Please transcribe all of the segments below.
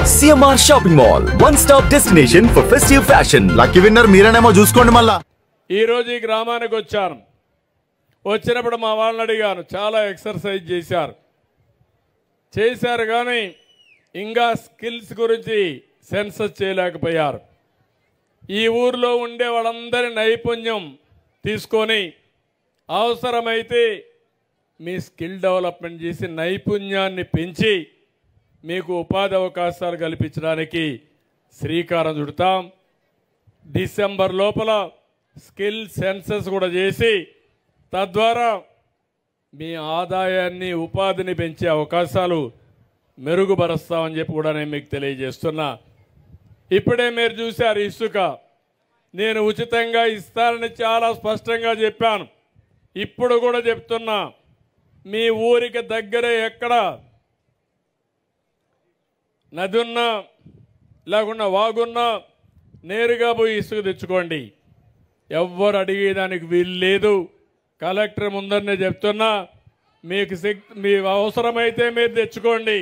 CMR shopping mall one stop destination for festive fashion lucky winner మీరేనేమో చూసుకోండి మళ్ళా ఈరోజు ఈ గ్రామానికి వచ్చాను వచ్చినప్పుడు మా వాళ్ళని అడిగాను చాలా ఎక్సర్సైజ్ చేశారు చేశారు కానీ ఇంకా స్కిల్స్ గురించి సెన్సస్ చేయలేకపోయారు ఈ ఊర్లో ఉండే వాళ్ళందరి నైపుణ్యం తీసుకొని అవసరమైతే మీ స్కిల్ డెవలప్మెంట్ చేసి నైపుణ్యాన్ని పెంచి మీకు ఉపాధి అవకాశాలు కల్పించడానికి శ్రీకారం చుడతాం డిసెంబర్ లోపల స్కిల్ సెన్సస్ కూడా చేసి తద్వారా మీ ఆదాయాన్ని ఉపాధిని పెంచే అవకాశాలు మెరుగుపరుస్తామని చెప్పి కూడా నేను మీకు తెలియజేస్తున్నా ఇప్పుడే మీరు చూశారు ఇసుక నేను ఉచితంగా ఇస్తానని చాలా స్పష్టంగా చెప్పాను ఇప్పుడు కూడా చెప్తున్నా మీ ఊరికి దగ్గరే ఎక్కడ నది ఉన్నా లేకుండా వాగున్నా నేరుగా పోయి ఇసుక తెచ్చుకోండి ఎవ్వరు అడిగేదానికి వీలు లేదు కలెక్టర్ ముందరనే చెప్తున్నా మీకు శక్తి మీ అవసరమైతే మీరు తెచ్చుకోండి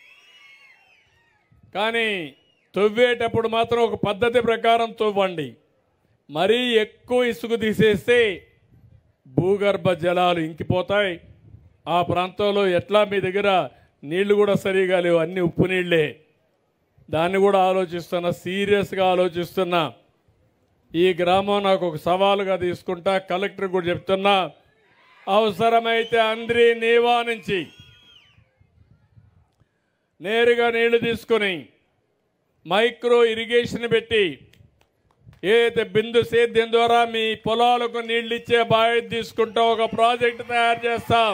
కానీ తవ్వేటప్పుడు మాత్రం ఒక పద్ధతి ప్రకారం తవ్వండి మరీ ఎక్కువ ఇసుక తీసేస్తే భూగర్భ జలాలు ఇంకిపోతాయి ఆ ప్రాంతంలో ఎట్లా మీ దగ్గర నీళ్లు కూడా సరిగా లేవు అన్ని ఉప్పు నీళ్ళే దాన్ని కూడా ఆలోచిస్తున్నా సీరియస్గా ఆలోచిస్తున్నా ఈ గ్రామం నాకు ఒక సవాలుగా తీసుకుంటా కలెక్టర్ కూడా చెప్తున్నా అవసరమైతే అంద్రి నీవా నుంచి నేరుగా నీళ్లు తీసుకొని మైక్రో ఇరిగేషన్ పెట్టి ఏదైతే బిందు సేద్యం ద్వారా మీ పొలాలకు నీళ్ళు ఇచ్చే బాధ్యత తీసుకుంటా ఒక ప్రాజెక్ట్ తయారు చేస్తాం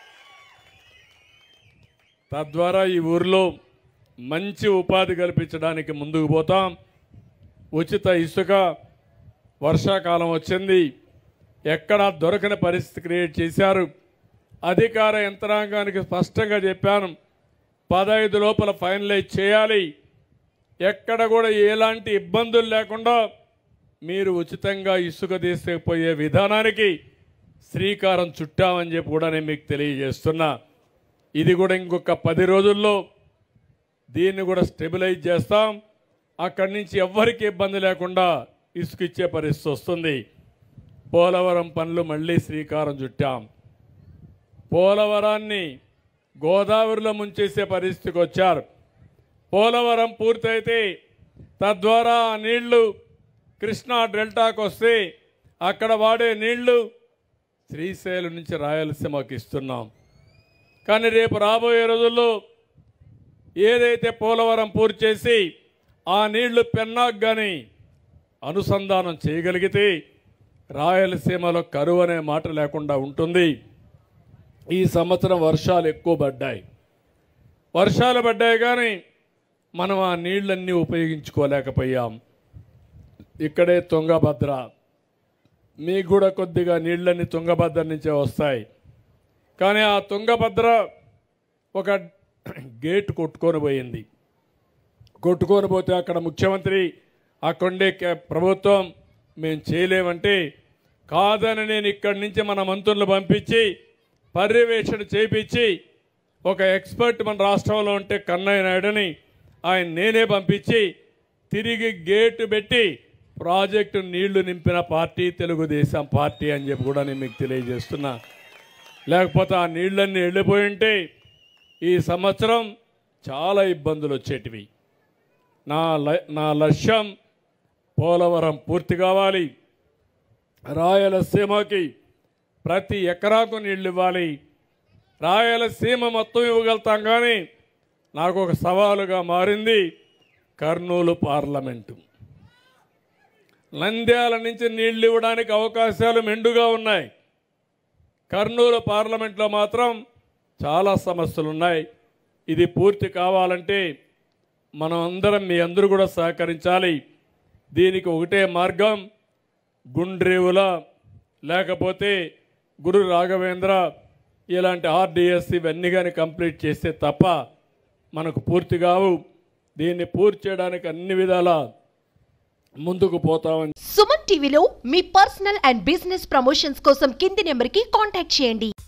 తద్వారా ఈ ఊరిలో మంచి ఉపాధి కల్పించడానికి ముందుకు పోతాం ఉచిత ఇసుక వర్షాకాలం వచ్చింది ఎక్కడా దొరకని పరిస్థితి క్రియేట్ చేశారు అధికార యంత్రాంగానికి స్పష్టంగా చెప్పాను పదహైదు లోపల ఫైనలైజ్ చేయాలి ఎక్కడ కూడా ఎలాంటి ఇబ్బందులు లేకుండా మీరు ఉచితంగా ఇసుక తీసుకుపోయే విధానానికి శ్రీకారం చుట్టామని చెప్పి కూడా నేను మీకు తెలియజేస్తున్నా ఇది కూడా ఇంకొక పది రోజుల్లో దీన్ని కూడా స్టెబిలైజ్ చేస్తాం అక్కడి నుంచి ఎవ్వరికి ఇబ్బంది లేకుండా ఇసుక ఇచ్చే పరిస్థితి వస్తుంది పోలవరం పనులు మళ్ళీ శ్రీకారం చుట్టాం పోలవరాన్ని గోదావరిలో ముంచేసే పరిస్థితికి వచ్చారు పోలవరం పూర్తయితే తద్వారా ఆ నీళ్లు కృష్ణా డెల్టాకు వస్తే అక్కడ వాడే నీళ్లు శ్రీశైలం నుంచి రాయలసీమకి ఇస్తున్నాం కానీ రేపు రాబోయే రోజుల్లో ఏదైతే పోలవరం పూర్తి చేసి ఆ నీళ్లు పెన్నాకు కానీ అనుసంధానం చేయగలిగితే రాయలసీమలో కరువు అనే మాట లేకుండా ఉంటుంది ఈ సంవత్సరం వర్షాలు ఎక్కువ పడ్డాయి వర్షాలు పడ్డాయి కానీ మనం ఆ నీళ్ళన్నీ ఉపయోగించుకోలేకపోయాం ఇక్కడే తుంగభద్ర మీకు కూడా కొద్దిగా నీళ్ళన్నీ తుంగభద్ర నుంచే వస్తాయి కానీ ఆ తుంగభద్ర ఒక గేట్ కొట్టుకొని పోయింది కొట్టుకొని పోతే అక్కడ ముఖ్యమంత్రి అక్కడే ప్రభుత్వం మేము చేయలేమంటే కాదని నేను ఇక్కడి నుంచి మన మంత్రులు పంపించి పర్యవేక్షణ చేపించి ఒక ఎక్స్పర్ట్ మన రాష్ట్రంలో ఉంటే కన్నయ్య నాయుడుని ఆయన నేనే పంపించి తిరిగి గేటు పెట్టి ప్రాజెక్టు నీళ్లు నింపిన పార్టీ తెలుగుదేశం పార్టీ అని చెప్పి కూడా నేను మీకు తెలియజేస్తున్నా లేకపోతే ఆ నీళ్ళన్నీ వెళ్ళిపోయి ఉంటే ఈ సంవత్సరం చాలా ఇబ్బందులు వచ్చేటివి నా ల- నా లక్ష్యం పోలవరం పూర్తి కావాలి రాయలసీమకి ప్రతి ఎకరాకు నీళ్ళు ఇవ్వాలి రాయలసీమ మొత్తం ఇవ్వగలుగుతాం కానీ నాకు ఒక సవాలుగా మారింది కర్నూలు పార్లమెంటు నంద్యాల నుంచి నీళ్లు ఇవ్వడానికి అవకాశాలు మెండుగా ఉన్నాయి కర్నూలు పార్లమెంట్లో మాత్రం చాలా సమస్యలు ఉన్నాయి ఇది పూర్తి కావాలంటే మనం అందరం మీ అందరూ కూడా సహకరించాలి దీనికి ఒకటే మార్గం గుండ్రేవుల లేకపోతే గురు రాఘవేంద్ర ఇలాంటి ఆర్డిఎస్ ఇవన్నీ కానీ కంప్లీట్ చేస్తే తప్ప మనకు పూర్తి కావు దీన్ని పూర్తి చేయడానికి అన్ని విధాల ముందుకు పోతామని సుమన్ టీవీలో మీ పర్సనల్ అండ్ బిజినెస్ ప్రమోషన్స్ కోసం కింది నెంబర్కి కాంటాక్ట్ చేయండి